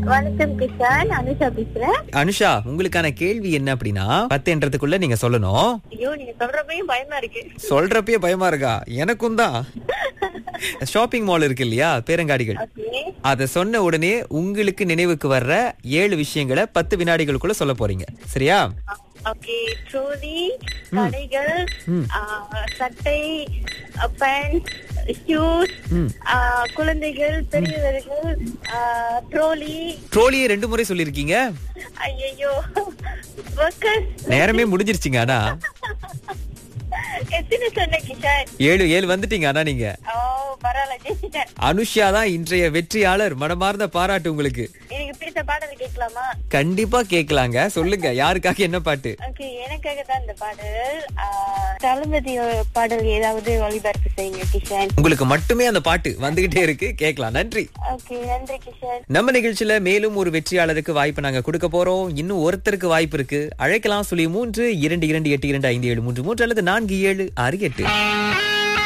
வணக்கம் கிஷான் அனுஷா பேசுறேன் அனுஷா உங்களுக்கான கேள்வி என்ன அப்படின்னா பத்துன்றதுக்குள்ள நீங்க சொல்லணும் ஐயோ நீங்க சொல்றப்பையும் பயமா இருக்கு சொல்றப்பயே பயமா இருக்கா எனக்கும் தான் ஷாப்பிங் மால் இருக்கு இல்லையா பேரங்காடிகள் ஓகே அத சொன்ன உடனே உங்களுக்கு நினைவுக்கு வர்ற ஏழு விஷயங்களை பத்து வினாடிகளுக்குள்ள சொல்ல போறீங்க சரியா ஓகே ட்ரோலி கடைகள் ஆ, சட்டை பேண்ட் ஷூஸ் ம். குழந்தைகள் பெரியவர்கள் ட்ரோலி ட்ரோலியே ரெண்டு முறை சொல்லிருக்கீங்க ஐயோ ஒர்க்கர்ஸ் நேரமே முடிஞ்சிருச்சுங்க ஆனா எத்தனை சொன்ன கிஷான் ஏழு ஏழு வந்துட்டீங்க ஆனா நீங்க ஓ பரவாயில்ல ஜெயிச்சிட்டேன் அனுஷா தான் இன்றைய வெற்றியாளர் மனமார்ந்த பாராட்டு உங்களுக்கு எனக்கு பிடித்த பாடல் கேட்கலாமா கண்டிப்பா கேட்கலாங்க சொல்லுங்க யாருக்காக என்ன பாட்டு ஓகே எனக்காக தான் இந்த பாடல் ஆ, தளபதி பாடல் ஏதாவது ஒளிபரப்பு செய்யுங்க கிஷான் உங்களுக்கு மட்டுமே அந்த பாட்டு வந்துகிட்டே இருக்கு கேட்கலாம் நன்றி ஓகே நன்றி கிஷான் நம்ம நிகழ்ச்சியில மேலும் ஒரு வெற்றியாளருக்கு வாய்ப்பு நாங்க கொடுக்க போறோம் இன்னும் ஒருத்தருக்கு வாய்ப்பு இருக்கு அழைக்கலாம் சொல்லி மூன்று இரண்டு இரண்டு எட்டு இரண்டு ஐந்து ஏழு மூன்று மூன்று அல்லது நான்கு ஏழு ஆறு எட்டு